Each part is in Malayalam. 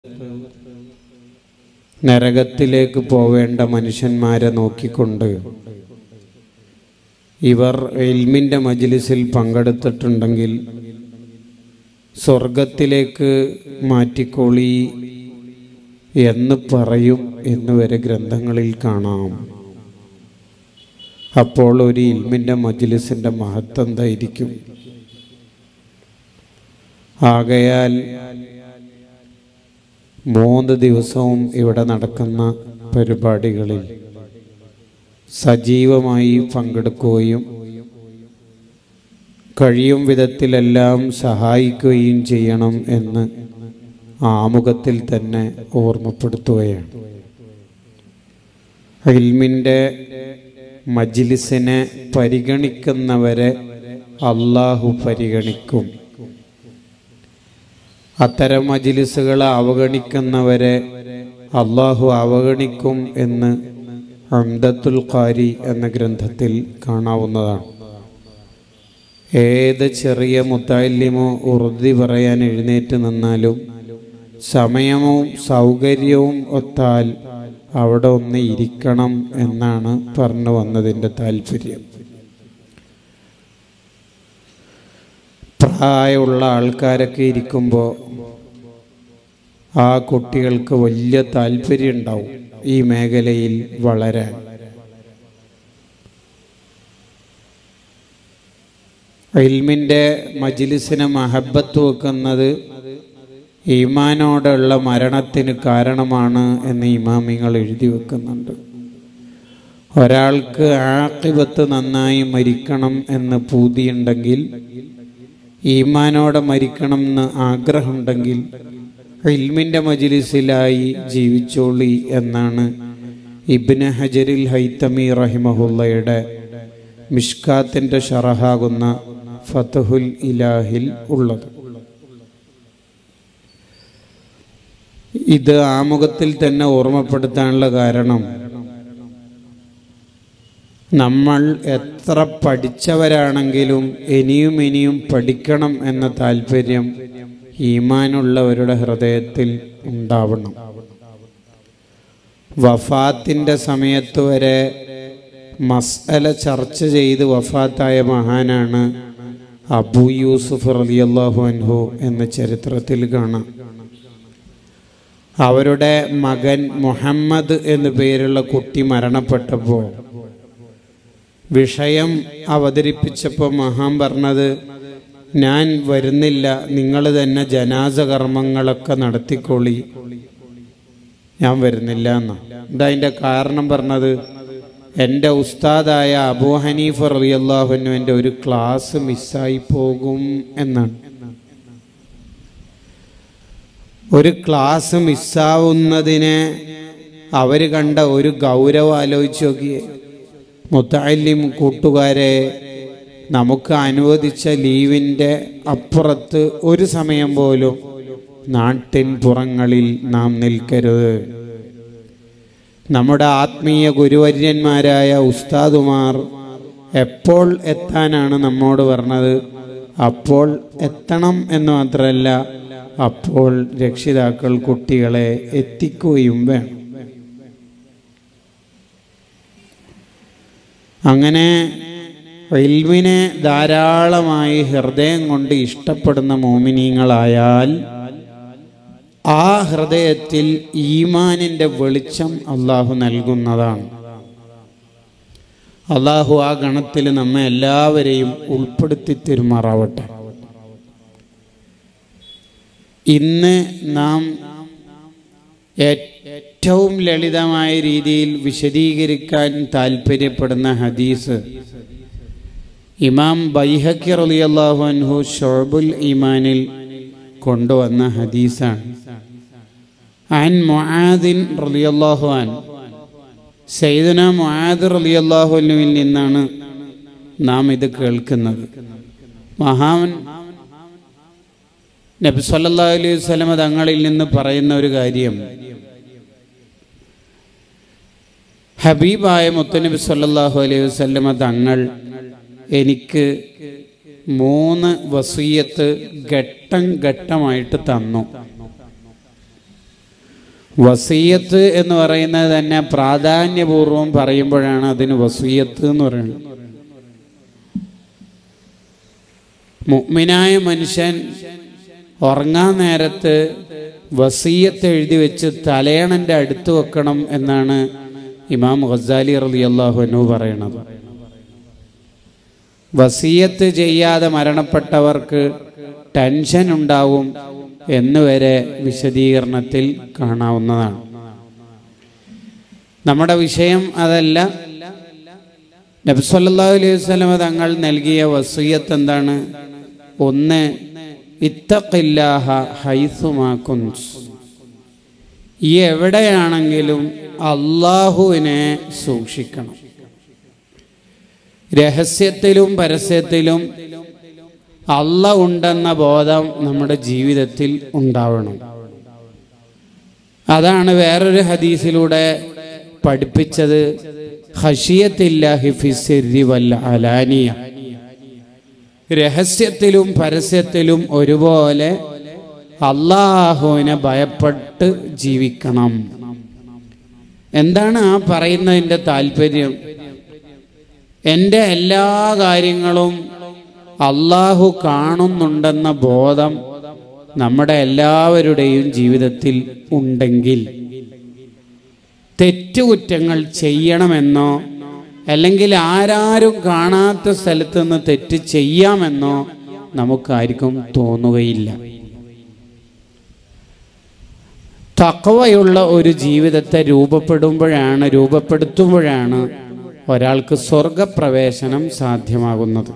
നരകത്തിലേക്ക് പോവേണ്ട മനുഷ്യന്മാരെ നോക്കിക്കൊണ്ട് ഇവർ എൽമിൻ്റെ മജിലിസിൽ പങ്കെടുത്തിട്ടുണ്ടെങ്കിൽ സ്വർഗത്തിലേക്ക് മാറ്റിക്കോളി എന്ന് പറയും എന്ന് വരെ ഗ്രന്ഥങ്ങളിൽ കാണാം അപ്പോൾ ഒരു ഇൽമിൻ്റെ മജിലിസിൻ്റെ മഹത്വം എന്തായിരിക്കും ആകയാൽ മൂന്ന് ദിവസവും ഇവിടെ നടക്കുന്ന പരിപാടികളിൽ സജീവമായി പങ്കെടുക്കുകയും കഴിയും വിധത്തിലെല്ലാം സഹായിക്കുകയും ചെയ്യണം എന്ന് ആമുഖത്തിൽ തന്നെ ഓർമ്മപ്പെടുത്തുകയാണ് ഇൽമിൻ്റെ മജിലിസിനെ പരിഗണിക്കുന്നവരെ അള്ളാഹു പരിഗണിക്കും അത്തരം മജിലിസുകളെ അവഗണിക്കുന്നവരെ അള്ളാഹു അവഗണിക്കും എന്ന് അംദത്തുൽ ഖാരി എന്ന ഗ്രന്ഥത്തിൽ കാണാവുന്നതാണ് ഏത് ചെറിയ മുത്താലിമോ ഉറുദി പറയാൻ എഴുന്നേറ്റ് നിന്നാലും സമയവും സൗകര്യവും ഒത്താൽ അവിടെ ഒന്ന് ഇരിക്കണം എന്നാണ് പറഞ്ഞു വന്നതിൻ്റെ താല്പര്യം പ്രായമുള്ള ആൾക്കാരൊക്കെ ഇരിക്കുമ്പോൾ ആ കുട്ടികൾക്ക് വലിയ താല്പര്യം ഉണ്ടാവും ഈ മേഖലയിൽ വളരാൻ ഇൽമിൻ്റെ മജിലിസിനെ മഹബത്ത് വെക്കുന്നത് ഈമാനോടുള്ള മരണത്തിന് കാരണമാണ് എന്ന് ഇമാമിങ്ങൾ എഴുതി വെക്കുന്നുണ്ട് ഒരാൾക്ക് ആക്കിബത്ത് നന്നായി മരിക്കണം എന്ന് പൂതിയുണ്ടെങ്കിൽ ഈമാനോടെ മരിക്കണം എന്ന് ആഗ്രഹമുണ്ടെങ്കിൽ ഇൽമിൻ്റെ മജിലിസിലായി ജീവിച്ചോളി എന്നാണ് ഇബ്ന ഹജരിൽ ഹൈത്തമി റഹിമഹുല്ലയുടെ മിഷ്കാത്തിൻ്റെ ഷറഹാകുന്ന ഫതഹുൽ ഇലാഹിൽ ഉള്ളത് ഇത് ആമുഖത്തിൽ തന്നെ ഓർമ്മപ്പെടുത്താനുള്ള കാരണം നമ്മൾ എത്ര പഠിച്ചവരാണെങ്കിലും ഇനിയും ഇനിയും പഠിക്കണം എന്ന താല്പര്യം ഈമാനുള്ളവരുടെ ഹൃദയത്തിൽ ഉണ്ടാവണം വഫാത്തിൻ്റെ സമയത്ത് വരെ മസ്അല ചർച്ച ചെയ്ത് വഫാത്തായ മഹാനാണ് അബു യൂസുഫ് റലിയല്ലാഹു അൻഹു എന്ന ചരിത്രത്തിൽ കാണാം അവരുടെ മകൻ മുഹമ്മദ് എന്നു പേരുള്ള കുട്ടി മരണപ്പെട്ടപ്പോൾ വിഷയം അവതരിപ്പിച്ചപ്പോൾ മഹാൻ പറഞ്ഞത് ഞാൻ വരുന്നില്ല നിങ്ങൾ തന്നെ ജനാസ കർമ്മങ്ങളൊക്കെ നടത്തിക്കൊള്ളി ഞാൻ വരുന്നില്ല എന്നാ എന്താ അതിൻ്റെ കാരണം പറഞ്ഞത് എൻ്റെ ഉസ്താദായ അബൂ ഹനീഫ് റളിയല്ലാഹുവിനു എൻ്റെ ഒരു ക്ലാസ് മിസ്സായി പോകും എന്നാണ് ഒരു ക്ലാസ് മിസ്സാവുന്നതിനെ അവർ കണ്ട ഒരു ഗൗരവം ആലോചിച്ച് നോക്കിയേ മുത്തല്ലിം കൂട്ടുകാരെ നമുക്ക് അനുവദിച്ച ലീവിൻ്റെ അപ്പുറത്ത് ഒരു സമയം പോലും നാട്ടിൻ പുറങ്ങളിൽ നാം നിൽക്കരുത് നമ്മുടെ ആത്മീയ ഗുരുവര്യന്മാരായ ഉസ്താദുമാർ എപ്പോൾ എത്താനാണ് നമ്മോട് പറഞ്ഞത് അപ്പോൾ എത്തണം എന്ന് മാത്രമല്ല അപ്പോൾ രക്ഷിതാക്കൾ കുട്ടികളെ എത്തിക്കുകയും വേണം അങ്ങനെ ഇൽമിനെ ധാരാളമായി ഹൃദയം കൊണ്ട് ഇഷ്ടപ്പെടുന്ന മോമിനീങ്ങളായാൽ ആ ഹൃദയത്തിൽ ഈമാനിൻ്റെ വെളിച്ചം അള്ളാഹു നൽകുന്നതാണ് അള്ളാഹു ആ ഗണത്തിൽ നമ്മെ എല്ലാവരെയും ഉൾപ്പെടുത്തി തെരുമാറാവട്ടെ ഇന്ന് നാം ഏറ്റവും ലളിതമായ രീതിയിൽ വിശദീകരിക്കാൻ താല്പര്യപ്പെടുന്ന ഹദീസ് ഇമാം ബൈഹക്കി റളിയല്ലാഹു അൻഹു ഷോബുൽ ഈമാനിൽ കൊണ്ടുവന്ന ഹദീസാണ് അൻ മുആദിൻ റളിയല്ലാഹു അൻ സയ്യിദുന മുആദ് റളിയല്ലാഹു അൻഹുവിൽ നിന്നാണ് നാം ഇത് കേൾക്കുന്നത് മഹാൻ നബി സല്ലല്ലാഹു അലൈഹി വസല്ലമ തങ്ങളിൽ നിന്ന് പറയുന്ന ഒരു കാര്യം ഹബീബായ മുത്തനബി സല്ലല്ലാഹു അലൈഹി വസല്ലമ തങ്ങൾ എനിക്ക് മൂന്ന് വസീയത്ത് ഘട്ടം ഘട്ടമായിട്ട് തന്നു വസീയത്ത് എന്ന് പറയുന്നത് തന്നെ പ്രാധാന്യപൂർവം പറയുമ്പോഴാണ് അതിന് വസീയത്ത് എന്ന് പറയുന്നത് മുഅ്മിനായ മനുഷ്യൻ ഉറങ്ങാൻ നേരത്ത് വസീയത്ത് എഴുതി വെച്ച് തലയണന്റെ അടുത്ത് വെക്കണം എന്നാണ് ഇമാം ഖസാലി റളിയല്ലാഹു അൻഹു പറയണത് വസീയത്ത് ചെയ്യാതെ മരണപ്പെട്ടവർക്ക് ടെൻഷൻ ഉണ്ടാവും എന്നുവരെ വിശദീകരണത്തിൽ കാണാവുന്നതാണ് നമ്മുടെ വിഷയം അതല്ല നബ്സല്ലാഹു അലൈഹി വസല്ലമ തങ്ങൾ നൽകിയ വസീയത്ത് എന്താണ് ഒന്ന് ഇത്തഖില്ലാഹ ഹൈസുമാക്കുൻസ് ഈ എവിടെയാണെങ്കിലും അള്ളാഹുവിനെ സൂക്ഷിക്കണം രഹസ്യത്തിലും പരസ്യത്തിലും അല്ല ഉണ്ടെന്ന ബോധം നമ്മുടെ ജീവിതത്തിൽ ഉണ്ടാവണം അതാണ് വേറൊരു ഹദീസിലൂടെ പഠിപ്പിച്ചത് ഹഷിയത്തില്ലാഹി ഫിസിരി വല്ല അലാനിയ രഹസ്യത്തിലും പരസ്യത്തിലും ഒരുപോലെ അള്ളാഹുവിനെ ഭയപ്പെട്ട് ജീവിക്കണം എന്താണ് ആ പറയുന്നതിൻ്റെ താല്പര്യം എൻ്റെ എല്ലാ കാര്യങ്ങളും അള്ളാഹു കാണുന്നുണ്ടെന്ന ബോധം നമ്മുടെ എല്ലാവരുടെയും ജീവിതത്തിൽ ഉണ്ടെങ്കിൽ തെറ്റുകുറ്റങ്ങൾ ചെയ്യണമെന്നോ അല്ലെങ്കിൽ ആരാരും കാണാത്ത സ്ഥലത്ത് നിന്ന് തെറ്റ് ചെയ്യാമെന്നോ നമുക്കാർക്കും തോന്നുകയില്ല തക്കവയുള്ള ഒരു ജീവിതത്തെ രൂപപ്പെടുമ്പോഴാണ് രൂപപ്പെടുത്തുമ്പോഴാണ് ഒരാൾക്ക് സ്വർഗപ്രവേശനം സാധ്യമാകുന്നത്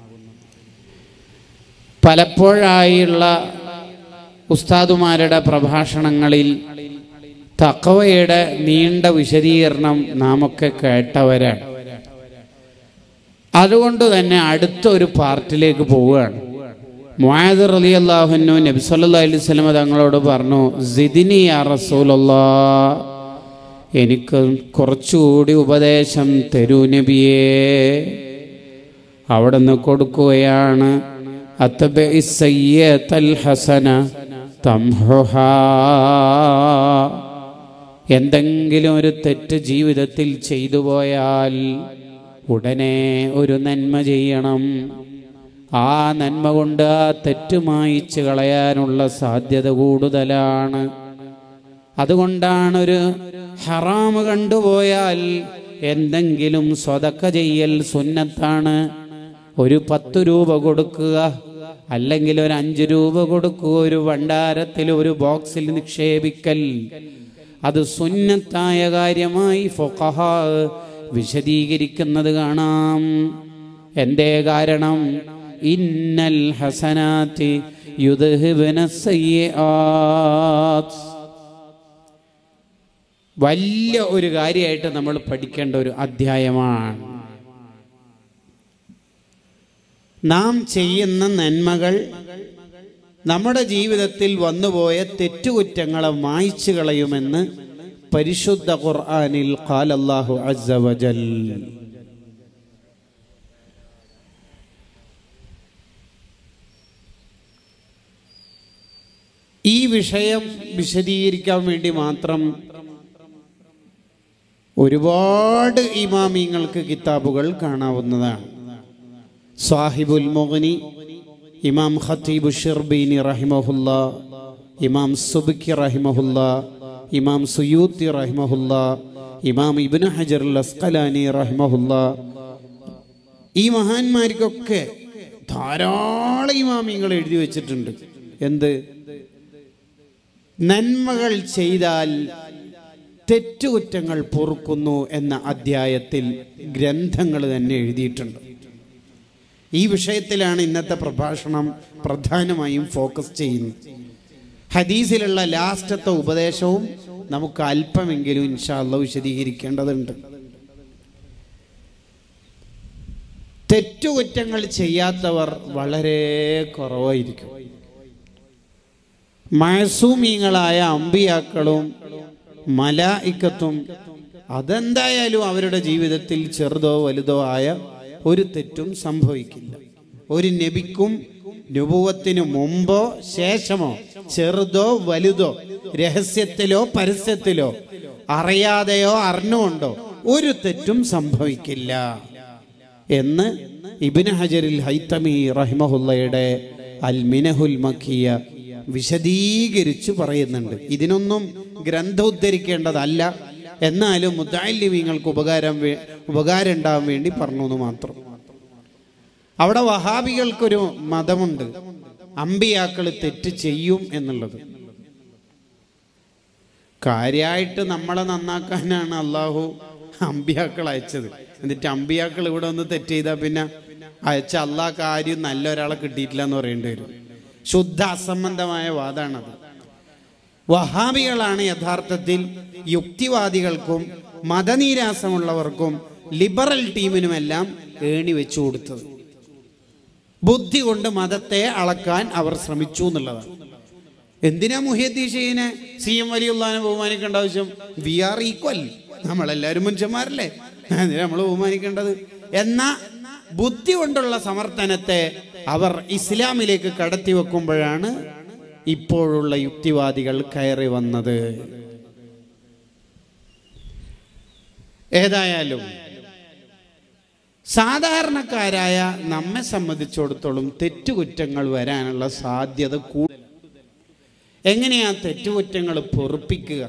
പലപ്പോഴായുള്ള ഉസ്താദുമാരുടെ പ്രഭാഷണങ്ങളിൽ തക്കവയുടെ നീണ്ട വിശദീകരണം നാമൊക്കെ കേട്ടവരാണ് അതുകൊണ്ട് തന്നെ അടുത്ത ഒരു പാർട്ടിലേക്ക് പോവുകയാണ് മുആദ് അലി അള്ളാഹുനു നബി സല്ലല്ലാഹു അലൈഹി വസല്ലമ തങ്ങളോട് പറഞ്ഞു സിദിനി യാ റസൂലല്ലാ എനിക്ക് കുറച്ചുകൂടി ഉപദേശം തരൂ നബിയേ അവിടെ നിന്ന് കൊടുക്കുകയാണ് അത്തബഇ സയ്യത്തൽ ഹസന തംഹുഹാ എന്തെങ്കിലും ഒരു തെറ്റ് ജീവിതത്തിൽ ചെയ്തു പോയാൽ ഉടനെ ഒരു നന്മ ചെയ്യണം ആ നന്മ കൊണ്ട് ആ തെറ്റ് മായിച്ച് കളയാനുള്ള സാധ്യത കൂടുതലാണ് അതുകൊണ്ടാണ് ഒരു ഹറാമ് കണ്ടുപോയാൽ എന്തെങ്കിലും സ്വതക്ക ചെയ്യൽ സുന്നത്താണ് ഒരു പത്ത് രൂപ കൊടുക്കുക അല്ലെങ്കിൽ ഒരു അഞ്ച് രൂപ കൊടുക്കുക ഒരു ഭണ്ഡാരത്തിൽ ഒരു ബോക്സിൽ നിക്ഷേപിക്കൽ അത് സുന്നത്തായ കാര്യമായി ഫൊക്കഹ വിശദീകരിക്കുന്നത് കാണാം എന്തേ കാരണം ഇന്നൽ ഹസനാത്തി യുദ്ഹിബന വലിയ ഒരു കാര്യമായിട്ട് നമ്മൾ പഠിക്കേണ്ട ഒരു അധ്യായമാണ് നാം ചെയ്യുന്ന നന്മകൾ നമ്മുടെ ജീവിതത്തിൽ വന്നുപോയ തെറ്റുകുറ്റങ്ങളെ മായ്ച്ചു കളയുമെന്ന് പരിശുദ്ധ ഖുർആനിൽ ഖാലല്ലാഹു അസ്സ വജൽ ഈ വിഷയം വിശദീകരിക്കാൻ വേണ്ടി മാത്രം ഒരുപാട് ഇമാമിങ്ങൾക്ക് കിതാബുകൾ കാണാവുന്നതാണ് സാഹിബുൽ മുഗ്നി ഇമാം ഖത്തീബ് ഷിർബീനി റഹിമഹുല്ല ഇമാം സുബിക്കി റഹിമഹുല്ല ഇമാം സുയൂത്തി റഹിമഹുല്ല ഇമാം ഇബ്നു ഹജർ അസ്കലാനി റഹിമഹുല്ല ഈ മഹാന്മാർക്കൊക്കെ ധാരാളം ഇമാമിങ്ങൾ എഴുതി വെച്ചിട്ടുണ്ട് എന്ത് നന്മകൾ ചെയ്താൽ തെറ്റുകുറ്റങ്ങൾ പൊറുക്കുന്നു എന്ന അധ്യായത്തിൽ ഗ്രന്ഥങ്ങൾ തന്നെ എഴുതിയിട്ടുണ്ട് ഈ വിഷയത്തിലാണ് ഇന്നത്തെ പ്രഭാഷണം പ്രധാനമായും ഫോക്കസ് ചെയ്യുന്നത് ഹദീസിലുള്ള ലാസ്റ്റത്തെ ഉപദേശവും നമുക്ക് അല്പമെങ്കിലും ഇൻഷാല്ല വിശദീകരിക്കേണ്ടതുണ്ട് തെറ്റുകുറ്റങ്ങൾ ചെയ്യാത്തവർ വളരെ കുറവായിരിക്കും മഴസൂമീങ്ങളായ അമ്പിയാക്കളും മലായിക്കത്തും അതെന്തായാലും അവരുടെ ജീവിതത്തിൽ ചെറുതോ വലുതോ ആയ ഒരു തെറ്റും സംഭവിക്കില്ല ഒരു നബിക്കും നുപുവത്തിനു മുമ്പോ ശേഷമോ ചെറുതോ വലുതോ രഹസ്യത്തിലോ പരസ്യത്തിലോ അറിയാതെയോ അറിഞ്ഞുകൊണ്ടോ ഒരു തെറ്റും സംഭവിക്കില്ല എന്ന് ഇബിന് ഹജറിൽ ഹൈത്തമി റഹിമഹുല്ലയുടെ അൽ മിനഹുൽ മക്കിയ വിശദീകരിച്ച് പറയുന്നുണ്ട് ഇതിനൊന്നും ഗ്രന്ഥം ഉദ്ധരിക്കേണ്ടതല്ല എന്നാലും മുദ്ദാലിമീങ്ങൾക്ക് ഉപകാരം വേ- ഉപകാരം ഉണ്ടാവാൻ വേണ്ടി പറഞ്ഞു എന്ന് മാത്രം അവിടെ വഹാബികൾക്കൊരു മതമുണ്ട് അമ്പിയാക്കൾ തെറ്റ് ചെയ്യും എന്നുള്ളത് കാര്യമായിട്ട് നമ്മളെ നന്നാക്കാനാണ് അള്ളാഹു അമ്പിയാക്കൾ അയച്ചത് എന്നിട്ട് അമ്പിയാക്കൾ ഇവിടെ ഒന്ന് തെറ്റ് ചെയ്താൽ പിന്നെ അയച്ച അള്ളാഹ് കാര്യം നല്ല ഒരാളെ കിട്ടിയിട്ടില്ല എന്ന് പറയേണ്ടി വരും ശുദ്ധ അസംബന്ധമായ വാദാണത് വഹാബികളാണ് യഥാർത്ഥത്തിൽ യുക്തിവാദികൾക്കും മതനീരാസമുള്ളവർക്കും ലിബറൽ ടീമിനുമെല്ലാം ഏണി വെച്ചു കൊടുത്തത് ബുദ്ധി കൊണ്ട് മതത്തെ അളക്കാൻ അവർ ശ്രമിച്ചു എന്നുള്ളതാണ് എന്തിനാ മുഹിയദ്ദീൻ ഷെയ്ഖിനെ സി എം വലിയുള്ളഹാനെ ബഹുമാനിക്കേണ്ട ആവശ്യം വി ആർ ഈക്വൽ നമ്മളെല്ലാവരും മനുഷ്യന്മാരല്ലേ എന്തിനാ നമ്മൾ ബഹുമാനിക്കേണ്ടത് എന്ന ബുദ്ധി കൊണ്ടുള്ള സമർത്ഥനത്തെ അവർ ഇസ്ലാമിലേക്ക് കടത്തി വെക്കുമ്പോഴാണ് ഇപ്പോഴുള്ള യുക്തിവാദികൾ കയറി വന്നത് ഏതായാലും സാധാരണക്കാരായ നമ്മെ സംബന്ധിച്ചിടത്തോളം തെറ്റുകുറ്റങ്ങൾ വരാനുള്ള സാധ്യത കൂടുതൽ എങ്ങനെയാ തെറ്റുകുറ്റങ്ങൾ പൊറുപ്പിക്കുക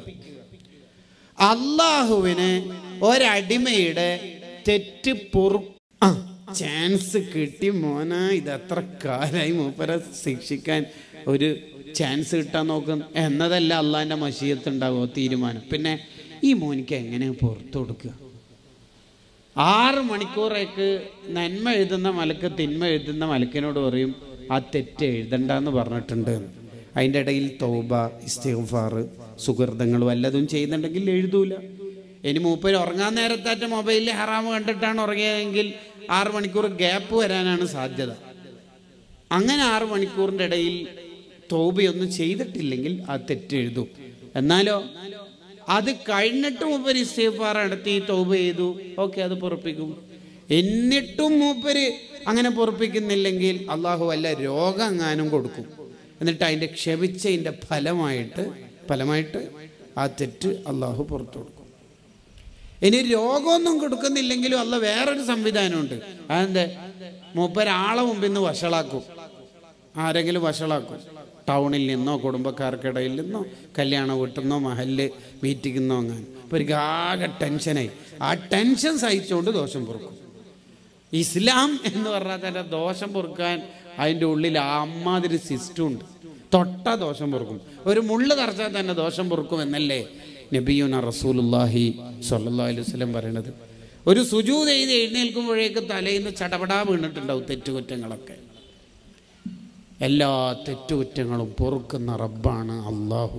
അള്ളാഹുവിന് ഒരടിമയുടെ തെറ്റ് പൊറു ആ ചാൻസ് കിട്ടി മോന ഇത് എത്ര കാലായി മൂപ്പരെ ശിക്ഷിക്കാൻ ഒരു ചാൻസ് കിട്ടാൻ നോക്കും എന്നതല്ല അള്ളാഹിൻ്റെ മഷീയത്ത് ഉണ്ടാകുമോ തീരുമാനം പിന്നെ ഈ മോനിക്ക് എങ്ങനെ പുറത്തു കൊടുക്കുക ആറ് മണിക്കൂറേക്ക് നന്മ എഴുതുന്ന മലക്ക് തിന്മ എഴുതുന്ന മലക്കിനോട് പറയും ആ തെറ്റ് എഴുതണ്ടെന്ന് പറഞ്ഞിട്ടുണ്ട് അതിൻ്റെ ഇടയിൽ തൗബ ഇസ്തിഗ്ഫാർ സുഹൃതങ്ങൾ വല്ലതും ചെയ്യുന്നുണ്ടെങ്കിൽ എഴുതൂല ഇനി മൂപ്പര് ഉറങ്ങാൻ നേരത്താറ്റ മൊബൈലിൽ ഹറാമ് കണ്ടിട്ടാണ് ഉറങ്ങിയതെങ്കിൽ ആറ് മണിക്കൂർ ഗ്യാപ്പ് വരാനാണ് സാധ്യത അങ്ങനെ ആറ് മണിക്കൂറിൻ്റെ ഇടയിൽ തോബയൊന്നും ചെയ്തിട്ടില്ലെങ്കിൽ ആ തെറ്റ് എഴുതും എന്നാലോ അത് കഴിഞ്ഞിട്ട് മൂപ്പര് ഇസ്തീഫാർ നടത്തി തോബ ചെയ്തു ഓക്കെ അത് പൊറപ്പിക്കും എന്നിട്ടും മൂപ്പര് അങ്ങനെ പൊറപ്പിക്കുന്നില്ലെങ്കിൽ അള്ളാഹു വല്ല രോഗം എങ്ങാനും കൊടുക്കും എന്നിട്ട് അതിൻ്റെ ക്ഷമിച്ചതിൻ്റെ ഫലമായിട്ട് ഫലമായിട്ട് ആ തെറ്റ് അള്ളാഹു പുറത്തു കൊടുക്കും ഇനി രോഗമൊന്നും കൊടുക്കുന്നില്ലെങ്കിലും അല്ല വേറൊരു സംവിധാനമുണ്ട് അതെന്ത് മൂപ്പരാളെ മുമ്പിൽ നിന്ന് വഷളാക്കും ആരെങ്കിലും വഷളാക്കും ടൗണിൽ നിന്നോ കുടുംബക്കാർക്കിടയിൽ നിന്നോ കല്യാണ വീട്ടിൽ നിന്നോ മഹല് മീറ്റിംഗിൽ നിന്നോ അങ്ങനെ അപ്പോൾ ഒരു ആകെ ടെൻഷനായി ആ ടെൻഷൻ സഹിച്ചുകൊണ്ട് ദോഷം പൊറുക്കും ഇസ്ലാം എന്ന് പറഞ്ഞാൽ തന്നെ ദോഷം പൊറുക്കാൻ അതിൻ്റെ ഉള്ളിൽ അമ്മാതിരി സിസ്റ്റം ഉണ്ട് തൊട്ട ദോഷം പൊറുക്കും ഒരു മുള്ള് തറച്ചാൽ തന്നെ ദോഷം പൊറുക്കും എന്നല്ലേ നബിയുന റസൂലുല്ലാഹി സല്ലല്ലാഹു അലൈഹി വസല്ലം പറയണത് ഒരു സുജൂത് ചെയ്ത് എഴുന്നേൽക്കുമ്പോഴേക്ക് തലയിൽ നിന്ന് ചടപടാ വീണിട്ടുണ്ടാവും തെറ്റുകുറ്റങ്ങളൊക്കെ എല്ലാ തെറ്റുകുറ്റങ്ങളും പൊറുക്കുന്ന റബ്ബാണ് അള്ളാഹു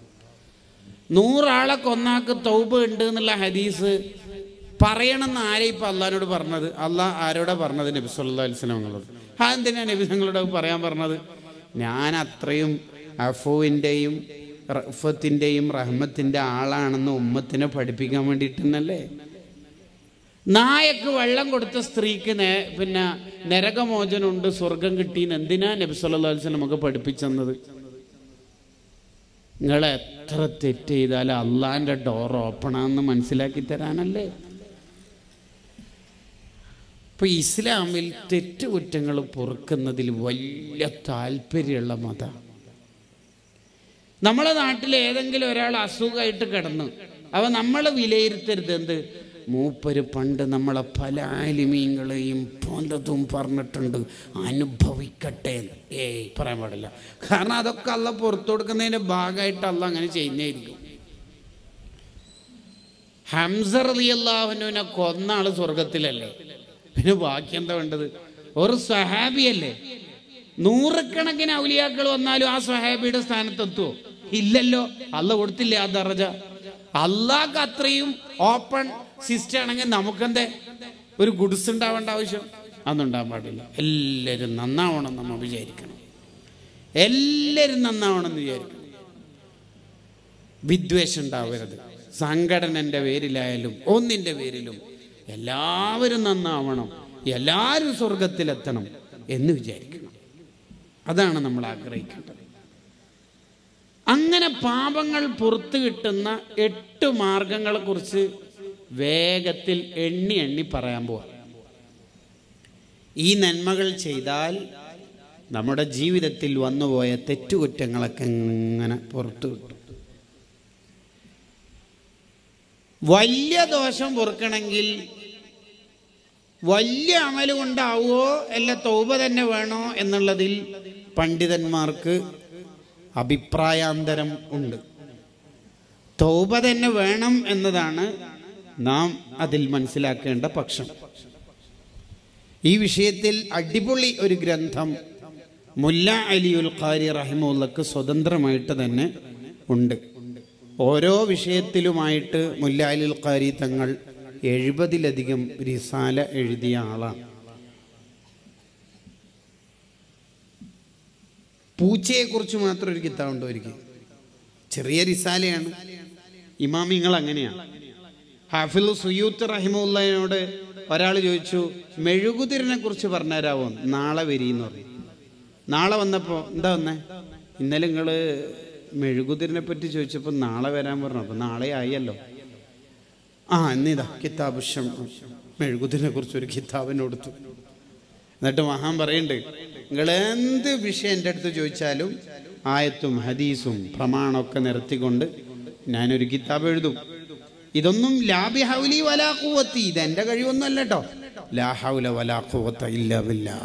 നൂറാളെ കൊന്നാക്ക് തൗബ ഉണ്ട് എന്നുള്ള ഹദീസ് പറയണമെന്ന് ആരെ ഇപ്പൊ അള്ളഹാനോട് പറഞ്ഞത് അള്ളാഹ് ആരോടാ പറഞ്ഞത് നബി സല്ലാ അലിസ്ലാമങ്ങളോട് ആ എന്തിനാ നബി തങ്ങളോട് പറയാൻ പറഞ്ഞത് ഞാൻ അത്രയും അഫുവിൻ്റെയും റഫത്തിൻ്റെയും റഹ്മത്തിൻ്റെ ആളാണെന്ന് ഉമ്മത്തിനെ പഠിപ്പിക്കാൻ വേണ്ടിയിട്ടെന്നല്ലേ നായക്ക് വെള്ളം കൊടുത്ത സ്ത്രീക്ക് നേ പിന്നെ നരകമോചനമുണ്ട് സ്വർഗം കിട്ടിയെന്ന് എന്തിനാ നബി സല്ലാ അലിസ്ലം നമുക്ക് പഠിപ്പിച്ചെന്നത് നിങ്ങൾ എത്ര തെറ്റ് ചെയ്താലും അള്ളാന്റെ ഡോർ ഓപ്പണാന്ന് മനസ്സിലാക്കി തരാനല്ലേ ഇപ്പൊ ഇസ്ലാമിൽ തെറ്റുകുറ്റങ്ങൾ പൊറുക്കുന്നതിൽ വലിയ താല്പര്യമുള്ള മത നമ്മളെ നാട്ടിൽ ഏതെങ്കിലും ഒരാൾ അസുഖമായിട്ട് കിടന്നു അവ നമ്മൾ വിലയിരുത്തരുത് എന്ത് മൂപ്പര് പണ്ട് നമ്മളെ പല ആലിമീങ്ങളെയും പലതും പറഞ്ഞിട്ടുണ്ട് അനുഭവിക്കട്ടെ ഏയ് പറയാൻ പാടില്ല കാരണം അതൊക്കെ അല്ല പുറത്തു കൊടുക്കുന്നതിൻ്റെ ഭാഗമായിട്ട് അല്ല അങ്ങനെ ചെയ്യുന്നതായിരിക്കും ഹംസർ അലിയല്ലാഹുവിനെ കൊന്ന ആള് സ്വർഗത്തിലല്ലേ പിന്നെ ബാക്കി എന്താ വേണ്ടത് ഒരു സഹാബിയല്ലേ നൂറുകണക്കിന് ഔലിയാക്കൾ വന്നാലും ആ സഹാബിയുടെ സ്ഥാനത്തെത്തുമോ ഇല്ലല്ലോ അല്ല കൊടുത്തില്ലേ ആ ദർജ അള്ളാഹ് അത്രയും ഓപ്പൺ സിസ്റ്റം ആണെങ്കിൽ നമുക്കെന്തേ ഒരു ഗുഡ്സ് ഉണ്ടാവേണ്ട ആവശ്യം അതൊന്നും ഉണ്ടാകാൻ പാടില്ല എല്ലാവരും നന്നാവണം നമ്മൾ വിചാരിക്കണം എല്ലാവരും നന്നാവണം എന്ന് വിചാരിക്കണം വിദ്വേഷം ഉണ്ടാവരുത് സംഘടനന്റെ പേരിലായാലും ഒന്നിന്റെ പേരിലും എല്ലാവരും നന്നാവണം എല്ലാവരും സ്വർഗത്തിലെത്തണം എന്ന് വിചാരിക്കണം അതാണ് നമ്മൾ ആഗ്രഹിക്കേണ്ടത് അങ്ങനെ പാപങ്ങൾ പുറത്തു കിട്ടുന്ന എട്ട് മാർഗങ്ങളെ കുറിച്ച് വേഗത്തിൽ എണ്ണി എണ്ണി പറയാൻ പോവാം ഈ നന്മകൾ ചെയ്താൽ നമ്മുടെ ജീവിതത്തിൽ വന്നുപോയ തെറ്റുകുറ്റങ്ങളൊക്കെ ഇങ്ങനെ പുറത്തു കിട്ടും വലിയ ദോഷം പൊറുക്കണമെങ്കിൽ വലിയ അമല് കൊണ്ടാവുമോ അല്ല തൗബ തന്നെ വേണോ എന്നുള്ളതിൽ പണ്ഡിതന്മാർക്ക് അഭിപ്രായാന്തരം ഉണ്ട് തൗബ തന്നെ വേണം എന്നതാണ് നാം അതിൽ മനസ്സിലാക്കേണ്ട പക്ഷം ഈ വിഷയത്തിൽ അടിപൊളി ഒരു ഗ്രന്ഥം മുല്ല അലിയുൽ ഖാരി റഹിമുള്ളക്ക് സ്വതന്ത്രമായിട്ട് തന്നെ ഉണ്ട് ഓരോ വിഷയത്തിലുമായിട്ട് മുല്ല അലിൽ ഖാരി തങ്ങൾ എഴുപതിലധികം റിസാല എഴുതിയ ആളാണ് പൂച്ചയെക്കുറിച്ച് മാത്രം ഒരു കിതാബുണ്ട് ഒരിക്കൽ ചെറിയ റിസാലയാണ് ഇമാമിങ്ങൾ അങ്ങനെയാണ് ഹാഫിൽ സുയൂത്ത് റഹിമുള്ളതിനോട് ഒരാൾ ചോദിച്ചു മെഴുകുതിരിനെ കുറിച്ച് പറഞ്ഞുതരാവോ നാളെ വരീന്ന് പറഞ്ഞു നാളെ വന്നപ്പോൾ എന്താ വന്നേ ഇന്നലെ നിങ്ങൾ മെഴുകുതിരിനെ പറ്റി ചോദിച്ചപ്പോൾ നാളെ വരാൻ പറഞ്ഞു അപ്പോൾ നാളെ ആയല്ലോ ആ എന്നിതാ കിതാബ് ഷം മെഴുകുതിരിനെ കുറിച്ച് ഒരു കിതാബിന് കൊടുത്തു എന്നിട്ട് മഹാൻ പറയുന്നുണ്ട് നിങ്ങൾ എന്ത് വിഷയം എൻ്റെ അടുത്ത് ചോദിച്ചാലും ആയത്തും ഹദീസും പ്രമാണമൊക്കെ നിരത്തിക്കൊണ്ട് ഞാനൊരു കിതാബ് എഴുതും ഇതൊന്നും ലാബി ഹൗലി വലാ കൂവത്തി ഇത് എൻ്റെ കഴിവൊന്നും അല്ല കേട്ടോ ലാ ഹൗല വലാ കൂവത്ത ഇല്ല ബില്ലാ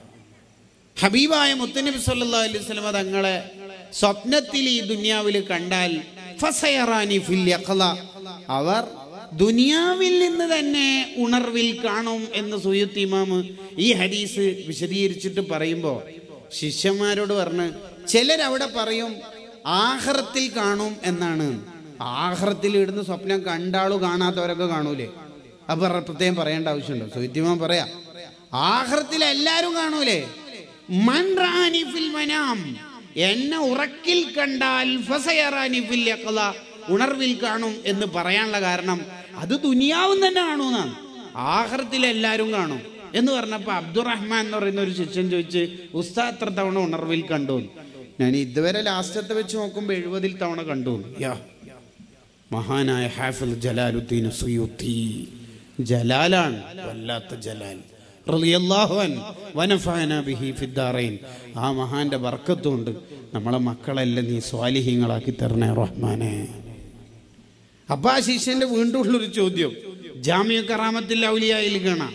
ഹബീബായ മുത്തനബി സല്ലല്ലാഹു അലൈഹി വസല്ലമ തങ്ങളെ സ്വപ്നത്തിൽ ഈ ദുനിയാവിൽ കണ്ടാൽ ഫസയറാനി ഫിൽ യഖ്ല അവർ ദുനിയാവിൽ നിന്ന് തന്നെ ഉണർവിൽ കാണും എന്ന് സുയുത്ത് ഇമാമ് ഈ ഹദീസ് വിശദീകരിച്ചിട്ട് പറയുമ്പോൾ ശിഷ്യന്മാരോട് പറഞ്ഞ് ചിലരവിടെ പറയും ആഹ്റത്തിൽ കാണും എന്നാണ് ആഹ്റത്തിൽ ഇടുന്ന സ്വപ്നം കണ്ടാളു കാണാത്തവരൊക്കെ കാണൂലേ അപ്പൊ പ്രത്യേകം പറയേണ്ട ആവശ്യമുണ്ടോ സുയുത്തിമാൻ പറയാം ആഹ്റത്തിൽ എല്ലാരും കാണൂലേ മൻ റാനി ഫിൽ മനാം എന്നെ ഉറക്കിൽ കണ്ടാൽ ഫസയറാനി ഫിൽ യഖ്ല ഉണർവിൽ കാണും എന്ന് പറയാനുള്ള കാരണം അത് ദുനിയാവും തന്നെ കാണൂന്നാണ് ആഹ്റത്തിൽ എല്ലാവരും കാണും എന്ന് പറഞ്ഞപ്പോൾ അബ്ദുറഹ്മാൻ എന്ന് പറയുന്ന ഒരു ശിഷ്യൻ ചോദിച്ച് ഉസ്താദ് എത്ര തവണ ഉണർവിൽ കണ്ടു എന്ന്. ഞാൻ ഇതുവരെ ലാസ്റ്റത്തെ വെച്ച് നോക്കുമ്പോൾ എഴുപതിൽ തവണ കണ്ടു എന്ന്. യാ മഹാനായ ഹാഫിൽ ജലാലുദ്ദീൻ സുയൂത്തി ജലാലാണ് വല്ലാത്ത ജലാൽ റളിയല്ലാഹു അൻ വനഫഅന ബിഹി ഫിദ്ദാറൈൻ ആ മഹാന്റെ ബർക്കത്തുണ്ട് നമ്മളെ മക്കളെല്ലാം നീ സ്വാലിഹീങ്ങളാക്കി തരണേ റഹ്മാനെ അപ്പൊ ആ ശിഷ്യന്റെ വീണ്ടും ഉള്ളൊരു ചോദ്യം ജാമ്യ കറാമത്തിൽ ഔലിയായിൽ കാണാം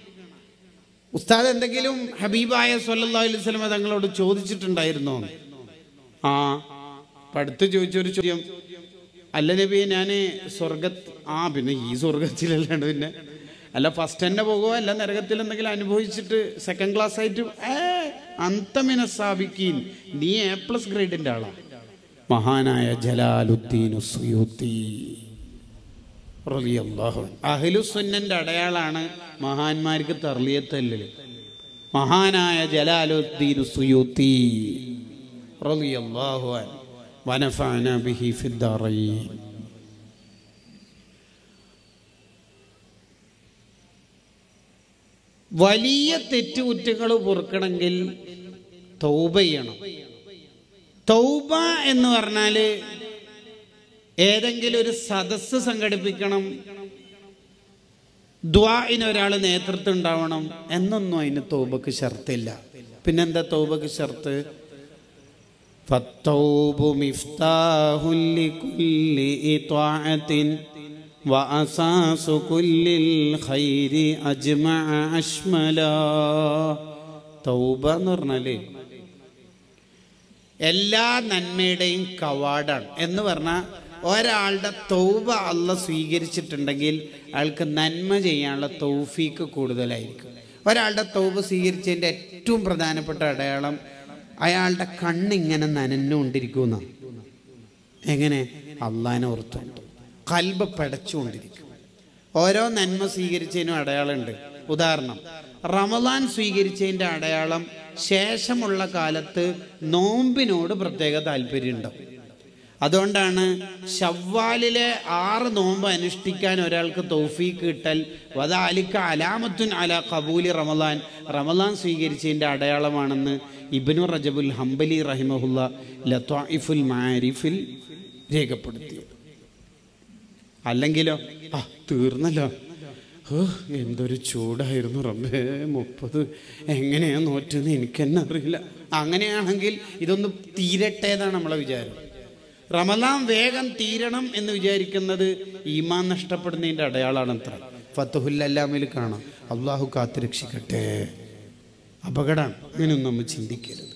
ഉസ്താദ് എന്തെങ്കിലും ഹബീബായ സല്ലല്ലാഹു അലൈഹി വസല്ലമ തങ്ങളോട് ചോദിച്ചിട്ടുണ്ടായിരുന്നോ ആ പടുത്ത് ചോദിച്ചൊരു ചോദ്യം അല്ല നബി ഞാൻ സ്വർഗ ആ പിന്നെ ഈ സ്വർഗത്തിലല്ലാണ്ട് പിന്നെ അല്ല ഫസ്റ്റ് തന്നെ പോകുമോ അല്ല നരകത്തിൽ എന്തെങ്കിലും അനുഭവിച്ചിട്ട് സെക്കൻഡ് ക്ലാസ് ആയിട്ട് ഏ അന്തമിന സ്ഥാപിക്കീൻ നീ എ പ്ലസ് ഗ്രേഡിന്റെ ആളാ മഹാനായ ജലാലുദ്ദീൻ സുയൂത്തി റളിയല്ലാഹു അൻഹു. അഹ്ലുസുന്നന്റെ അടയാളാണ് മഹാന്മാർക്ക് തർലിയത്തല്ലിൽ മഹാനായ ജലാലുദ്ദീൻ സുയൂത്തി റളിയല്ലാഹു അൻഹു വനഫഅന ബിഹി ഫിദ്ദാറൈൻ വലിയ തെറ്റുകുറ്റങ്ങൾ പൊറുക്കണമെങ്കിൽ തൗബ ചെയ്യണം തൗബ എന്ന് പറഞ്ഞാല് ഏതെങ്കിലും ഒരു സദസ്സ് സംഘടിപ്പിക്കണം ദ്വാഇന് ഒരാൾ നേതൃത്വം ഉണ്ടാവണം എന്നൊന്നും അതിന് തൗബക്ക് ഷർത്തില്ല പിന്നെന്താ തൗബക്ക് ഷർത്ത് فالتوب مفتاح لكل إطاعة وأساس كل الخير أجمع أشملا തൗബ എന്ന് പറഞ്ഞാല് എല്ലാ നന്മയുടെയും കവാടാണ് എന്ന് പറഞ്ഞാൽ ഒരാളുടെ തൗബ അല്ല സ്വീകരിച്ചിട്ടുണ്ടെങ്കിൽ അയാൾക്ക് നന്മ ചെയ്യാനുള്ള തൗഫീക്ക് കൂടുതലായിരിക്കും ഒരാളുടെ തൗബ സ്വീകരിച്ചതിൻ്റെ ഏറ്റവും പ്രധാനപ്പെട്ട അടയാളം അയാളുടെ കണ്ണിങ്ങനെ നനഞ്ഞുകൊണ്ടിരിക്കുന്ന എങ്ങനെ അള്ളാനെ ഓർത്തുകൊണ്ട് കൽബ് പടച്ചുകൊണ്ടിരിക്കും ഓരോ നന്മ സ്വീകരിച്ചതിനും അടയാളമുണ്ട് ഉദാഹരണം റമദാൻ സ്വീകരിച്ചതിൻ്റെ അടയാളം ശേഷമുള്ള കാലത്ത് നോമ്പിനോട് പ്രത്യേക താല്പര്യം ഉണ്ടാവും അതുകൊണ്ടാണ് ഷവ്വാലിലെ ആറ് നോമ്പ് അനുഷ്ഠിക്കാൻ ഒരാൾക്ക് തൗഫീക്ക് കിട്ടൽ വദാലിക്ക അലാമത്തുൻ അല കബൂലി റമലാൻ റമലാൻ സ്വീകരിച്ചതിൻ്റെ അടയാളമാണെന്ന് ഇബ്നു റജബുൽ ഹംബലി റഹിമഹുല്ല ലത്വാഇഫുൽ മാരിഫിൽ രേഖപ്പെടുത്തിയത് അല്ലെങ്കിലോ ആ തീർന്നല്ലോ ഓ എന്തൊരു ചൂടായിരുന്നു റബ്ബേ മുപ്പത് എങ്ങനെയാ നോറ്റെന്ന് എനിക്ക് തന്നെ അറിയില്ല അങ്ങനെയാണെങ്കിൽ ഇതൊന്ന് തീരട്ടെ എന്നാണ് നമ്മളെ വിചാരം റമലാൻ വേഗം തീരണം എന്ന് വിചാരിക്കുന്നത് ഈമാൻ നഷ്ടപ്പെടുന്നതിൻ്റെ അടയാളമാണ് അത്ര ഫത്തുഹുല്ലല്ലാമിൽ കാണാം അള്ളാഹു കാത്തുരക്ഷിക്കട്ടെ അപകടമാണ് അങ്ങനെയൊന്നും നമ്മൾ ചിന്തിക്കരുത്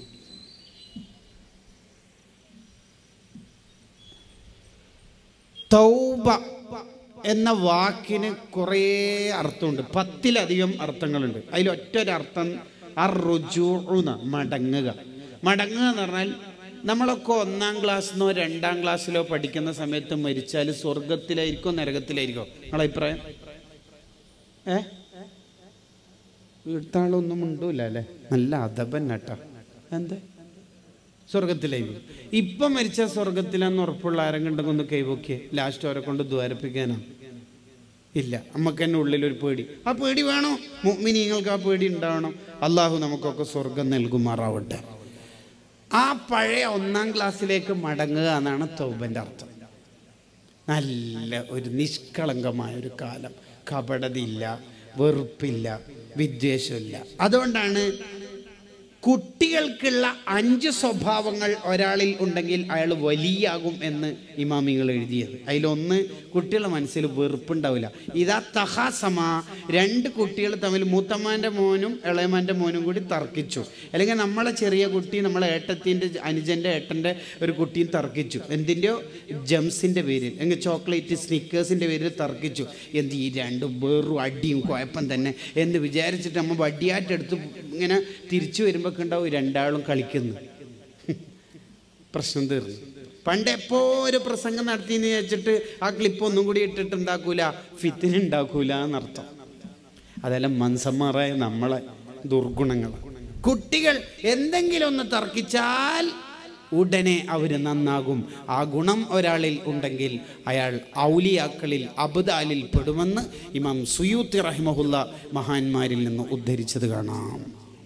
തൗബ എന്ന വാക്കിന് കുറേ അർത്ഥമുണ്ട് പത്തിലധികം അർത്ഥങ്ങളുണ്ട് അതിൽ ഒറ്റൊരർത്ഥം അറുജൂന്ന മടങ്ങുക മടങ്ങുക എന്ന് പറഞ്ഞാൽ നമ്മളൊക്കെ ഒന്നാം ക്ലാസ്സിനോ രണ്ടാം ക്ലാസ്സിലോ പഠിക്കുന്ന സമയത്ത് മരിച്ചാൽ സ്വർഗത്തിലായിരിക്കോ നരകത്തിലായിരിക്കോ നിങ്ങളെ അഭിപ്രായം ഏ വീട്ടാളൊന്നും ഉണ്ടൂല അല്ലേ നല്ല അതപൻ നട്ടാ എന്താ സ്വർഗത്തിലേക്ക് ഇപ്പം മരിച്ച സ്വർഗത്തിലെന്ന് ഉറപ്പുള്ള ആരെങ്കിലും ഒന്ന് കൈവോക്കിയേ ലാസ്റ്റ് അവരെ കൊണ്ട് ദ്വാരപ്പിക്കാനാണ് ഇല്ല നമുക്ക് തന്നെ ഉള്ളിൽ ഒരു പേടി ആ പേടി വേണോ നിങ്ങൾക്ക് ആ പേടി ഉണ്ടാവണം അള്ളാഹു നമുക്കൊക്കെ സ്വർഗം നൽകുമാറാവട്ടെ ആ പഴയ ഒന്നാം ക്ലാസ്സിലേക്ക് മടങ്ങുക എന്നാണ് തൗബൻ്റെ അർത്ഥം നല്ല ഒരു നിഷ്കളങ്കമായ ഒരു കാലം കപടതയില്ല വെറുപ്പില്ല വിദ്വേഷമില്ല അതുകൊണ്ടാണ് കുട്ടികൾക്കുള്ള അഞ്ച് സ്വഭാവങ്ങൾ ഒരാളിൽ ഉണ്ടെങ്കിൽ അയാൾ വലിയാകും എന്ന് ഇമാമികൾ എഴുതിയത് അതിലൊന്ന് കുട്ടികളുടെ മനസ്സിൽ വെറുപ്പുണ്ടാവില്ല ഇതാ തഹാസമ രണ്ട് കുട്ടികൾ തമ്മിൽ മൂത്തമ്മാൻ്റെ മോനും ഇളയമാൻ്റെ മോനും കൂടി തർക്കിച്ചു അല്ലെങ്കിൽ നമ്മളെ ചെറിയ കുട്ടി നമ്മളെ ഏട്ടത്തിൻ്റെ അനുജൻ്റെ ഏട്ടൻ്റെ ഒരു കുട്ടിയും തർക്കിച്ചു എന്തിൻ്റെയോ ജംസിൻ്റെ പേരിൽ എങ്കിൽ ചോക്ലേറ്റ് സ്നിക്കേഴ്സിൻ്റെ പേരിൽ തർക്കിച്ചു എന്ത് ഈ രണ്ടും വെറും അടിയും കുഴപ്പം തന്നെ എന്ന് വിചാരിച്ചിട്ട് നമ്മൾ വടിയാറ്റെടുത്ത് ഇങ്ങനെ തിരിച്ചു വരുമ്പോൾ ഉണ്ടാവും രണ്ടാളും കളിക്കുന്നു പ്രശ്നം തീർന്നു പണ്ട് എപ്പോ ഒരു പ്രസംഗം നടത്തിയെന്ന് വെച്ചിട്ട് ആ ക്ലിപ്പ് ഒന്നും കൂടി ഇട്ടിട്ട് ഉണ്ടാക്കൂല ഫിത്തിന് ഉണ്ടാക്കൂല എന്നർത്ഥം അതെല്ലാം മൻസന്മാരായ നമ്മളെ ദുർഗുണങ്ങൾ കുട്ടികൾ എന്തെങ്കിലും ഒന്ന് തർക്കിച്ചാൽ ഉടനെ അവർ നന്നാകും ആ ഗുണം ഒരാളിൽ ഉണ്ടെങ്കിൽ അയാൾ ഔലിയാക്കളിൽ അബുദാലിൽ പെടുമെന്ന് ഇമാം സുയൂത്തി റഹിമഹുല്ല മഹാന്മാരിൽ നിന്ന് ഉദ്ധരിച്ചത് കാണാം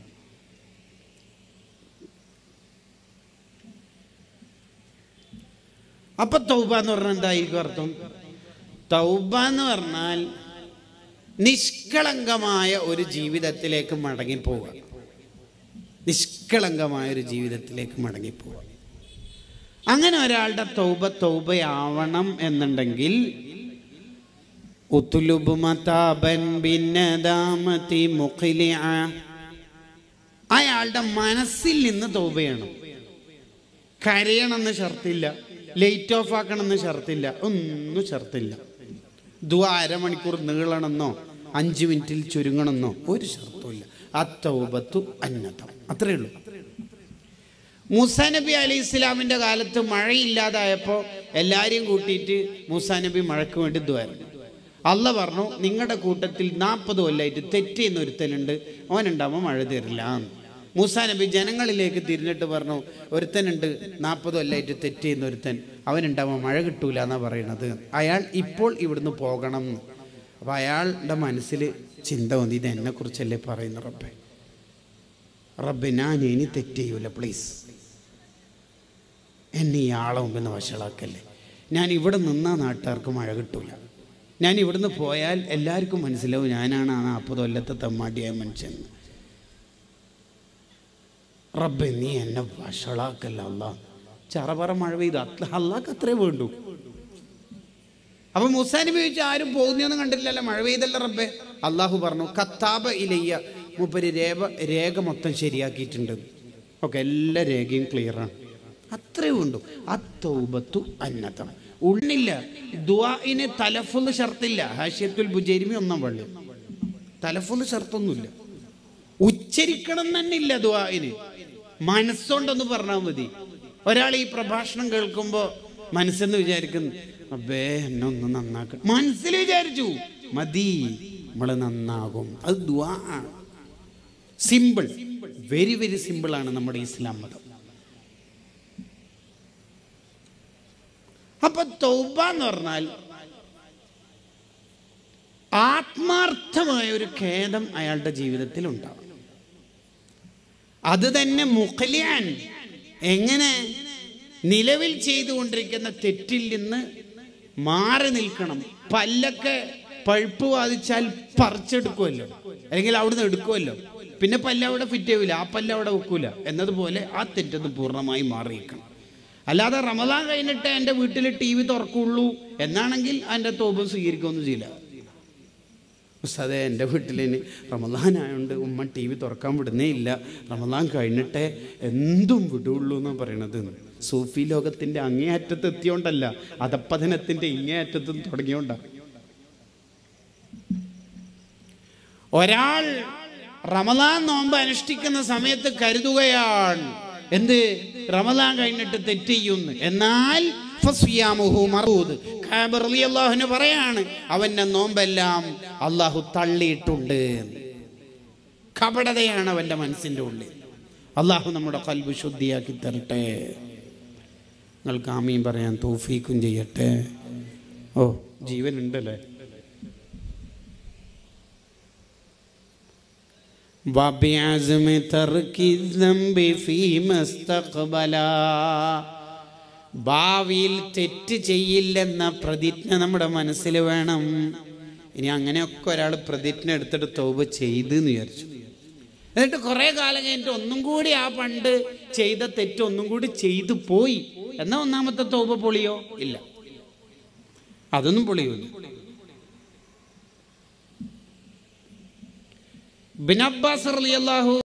അപ്പൊ തൗബ എന്ന് പറഞ്ഞാൽ എന്തായിരിക്കും അർത്ഥം തൗബ എന്ന് പറഞ്ഞാൽ നിഷ്കളങ്കമായ ഒരു ജീവിതത്തിലേക്ക് മടങ്ങിപ്പോവുക നിഷ്കളങ്കമായ ഒരു ജീവിതത്തിലേക്ക് മടങ്ങിപ്പോവുക അങ്ങനെ ഒരാളുടെ തൗബ തൗബയാവണം എന്നുണ്ടെങ്കിൽ ഉത്തുലുബ് മതാബൻ ഭിന്നദാമതി മുഖിലിഅ അയാളുടെ മനസ്സിൽ നിന്ന് തൗബയാണ് കരയണമെന്ന് ഷർത്തില്ല ലൈറ്റ് ഓഫ് ആക്കണമെന്ന് ഷർത്തില്ല ഒന്നും ഷർത്തില്ല ദുആ അരമണിക്കൂർ നീളണമെന്നോ അഞ്ച് മിനിറ്റിൽ ചുരുങ്ങണമെന്നോ ഒരു ഷർത്തുമില്ല അത്തൗബത്തു അന്നതം അത്രേ ഉള്ളൂ മൂസാ നബി അലൈഹി ഇസ്ലാമിൻ്റെ കാലത്ത് മഴയില്ലാതായപ്പോൾ എല്ലാവരെയും കൂട്ടിയിട്ട് മൂസാ നബി മഴയ്ക്ക് വേണ്ടി ദ്വാരം അല്ല പറഞ്ഞു നിങ്ങളുടെ കൂട്ടത്തിൽ നാൽപ്പത് കൊല്ലമായിട്ട് തെറ്റ് ചെയ്യുന്ന ഒരുത്തനുണ്ട് അവനുണ്ടാകുമ്പോൾ മഴ തരില്ല മൂസാ നബി ജനങ്ങളിലേക്ക് തിരിഞ്ഞിട്ട് പറഞ്ഞു ഒരുത്തനുണ്ട് നാൽപ്പത് കൊല്ലമായിട്ട് തെറ്റ് ചെയ്യുന്ന ഒരുത്തൻ അവനുണ്ടാകുമ്പോൾ മഴ കിട്ടൂല എന്നാണ് പറയണത് അയാൾ ഇപ്പോൾ ഇവിടുന്ന് പോകണം എന്ന് അപ്പം അയാളുടെ മനസ്സിൽ ചിന്ത വന്നു ഇത് എന്നെക്കുറിച്ചല്ലേ പറയുന്ന റബ്ബെ റബ്ബെ ഞാൻ ഇനി തെറ്റ് ചെയ്യൂല പ്ലീസ് എന്നെ ഈ ആളെ മുമ്പിന്ന് വഷളാക്കല്ലേ ഞാൻ ഇവിടെ നിന്നാ നാട്ടുകാർക്ക് മഴ കിട്ടൂല ഞാൻ ഇവിടുന്ന് പോയാൽ എല്ലാവർക്കും മനസ്സിലാവും ഞാനാണ് ആ നാൽപ്പത് കൊല്ലത്തെ തമ്മാടിയായ മനുഷ്യൻ റബ്ബെ നീ എന്നെ വഷളാക്കല്ല അല്ല ചറപറ മഴ പെയ്തു അത്ര അള്ളാഹ് അത്രേ വേണ്ടു അപ്പൊ മുസാനബി ചോദിച്ചു ആരും പോകുന്നൊന്നും കണ്ടില്ലല്ലോ മഴ പെയ്തല്ല റബ്ബെ അള്ളാഹു പറഞ്ഞു കത്താബ ഇലയ്യ മൂപ്പര് രേഖ രേഖ മൊത്തം ശരിയാക്കിയിട്ടുണ്ട് ഓക്കെ എല്ലാ രേഖയും ക്ലിയറാണ് അത്രേ ഉണ്ടു അത്തൗബത്തു അന്നതം ഉള്ളില്ല ദുആഇന് തലഫുൽ ഷർത്തില്ല ഹാഷ്യത്തുൽ ബുജൈരിമി ഒന്നാം പള്ളി തലഫുൽ ഷർത്തൊന്നുമില്ല ഉച്ചരിക്കണം തന്നെ ഇല്ല ദുആഇന് മനസ്സുകൊണ്ടൊന്ന് പറഞ്ഞാൽ മതി ഒരാൾ ഈ പ്രഭാഷണം കേൾക്കുമ്പോൾ മനസ്സെന്ന് വിചാരിക്കുന്നു അബേ എന്നെ ഒന്ന് നന്നാക്കണം മനസ്സിൽ വിചാരിച്ചു മതി നമ്മൾ നന്നാകും അത് ദുആ സിമ്പിൾ വെരി വെരി സിമ്പിൾ ആണ് നമ്മുടെ ഇസ്ലാം മതം അപ്പൊ തൗബ എന്ന് പറഞ്ഞാൽ ആത്മാർത്ഥമായ ഒരു ഖേദം അയാളുടെ ജീവിതത്തിൽ ഉണ്ടാവും അത് തന്നെ മുഖലിയാൻ എങ്ങനെ നിലവിൽ ചെയ്തുകൊണ്ടിരിക്കുന്ന തെറ്റിൽ നിന്ന് മാറി നിൽക്കണം പല്ലൊക്കെ പഴുപ്പ് ബാധിച്ചാൽ പറിച്ചെടുക്കുമല്ലോ അല്ലെങ്കിൽ അവിടുന്ന് എടുക്കുമല്ലോ പിന്നെ പല്ല് അവിടെ ഫിറ്റ് ചെയ്യൂല ആ പല്ല് അവിടെ വെക്കൂല എന്നതുപോലെ ആ തെറ്റൊന്ന് പൂർണ്ണമായി മാറിയിരിക്കണം അല്ലാതെ റമദാൻ കഴിഞ്ഞിട്ട് എൻ്റെ വീട്ടിൽ ടി വി തുറക്കുള്ളൂ എന്നാണെങ്കിൽ എൻ്റെ തോപ് സ്വീകരിക്കുകയൊന്നും ചെയ്യില്ല ഉസ്താദെ എൻ്റെ വീട്ടിൽ ഇനി റമദാൻ ആയതുകൊണ്ട് ഉമ്മ ടി വി തുറക്കാൻ വിടുന്നേ ഇല്ല റമദാൻ കഴിഞ്ഞിട്ടേ എന്തും വിടുള്ളൂ എന്നാണ് പറയണത് സൂഫി ലോകത്തിൻ്റെ അങ്ങേയറ്റത്ത് എത്തിയോണ്ടല്ല അധപ്പതനത്തിൻ്റെ ഇങ്ങേയറ്റത്തും തുടങ്ങിയോണ്ടാണ് ഒരാൾ റമദാൻ നോമ്പ് അനുഷ്ഠിക്കുന്ന സമയത്ത് കരുതുകയാണ് എന്ത് റമദാൻ കഴിഞ്ഞിട്ട് തെറ്റ് ചെയ്യുന്നു എന്നാൽ ഫസ്യാമുഹു മറൂദ് ഖാബ് റളിയല്ലാഹുവിന് പറയാണ് അവന്റെ നോമ്പെല്ലാം അള്ളാഹു തള്ളിയിട്ടുണ്ട് കപടതയാണ് അവന്റെ മനസ്സിന്റെ ഉള്ളിൽ അള്ളാഹു നമ്മുടെ കൽബ് ശുദ്ധിയാക്കി തരട്ടെ നിങ്ങൾക്ക് ആമീൻ പറയാൻ തോഫീക്കും ചെയ്യട്ടെ ഓ ജീവൻ ഉണ്ടല്ലേ وبعزم ترك الذنب فيما استقبلا ഭാവിയിൽ തെറ്റ് ചെയ്യില്ലെന്ന പ്രതിജ്ഞ നമ്മുടെ മനസ്സിൽ വേണം ഇനി അങ്ങനെയൊക്കെ ഒരാൾ പ്രതിജ്ഞ എടുത്തിട്ട് തോപ് ചെയ്ത് എന്ന് വിചാരിച്ചു എന്നിട്ട് കുറെ കാലം കഴിഞ്ഞിട്ട് ഒന്നും കൂടി ആ പണ്ട് ചെയ്ത തെറ്റ് ഒന്നും കൂടി ചെയ്തു പോയി എന്നാ ഒന്നാമത്തെ തോപ പൊളിയോ ഇല്ല അതൊന്നും പൊളിയൂല ബിൻ അബ്ബാസ് റളിയല്ലാഹു